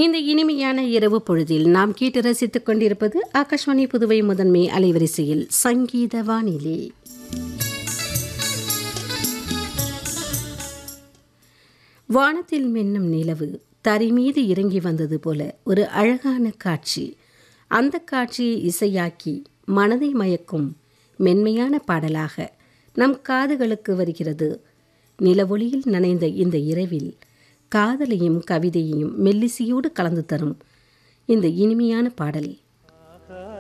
இந்த இனிமையான இரவு பொழுதில் நாம் கேட்டு ரசித்துக் கொண்டிருப்பது ஆகாஷ்வாணி புதுவை முதன்மை அலைவரிசையில் சங்கீத வானிலை வானத்தில் மின்னும் நிலவு தரை மீது இறங்கி வந்தது போல ஒரு அழகான காட்சி அந்த காட்சியை இசையாக்கி மனதை மயக்கும் மென்மையான பாடலாக நம் காதுகளுக்கு வருகிறது நிலவொளியில் நனைந்த இந்த இரவில் காதலையும் கவிதையையும் மெல்லிசையோடு கலந்து தரும் இந்த இனிமையான பாடல்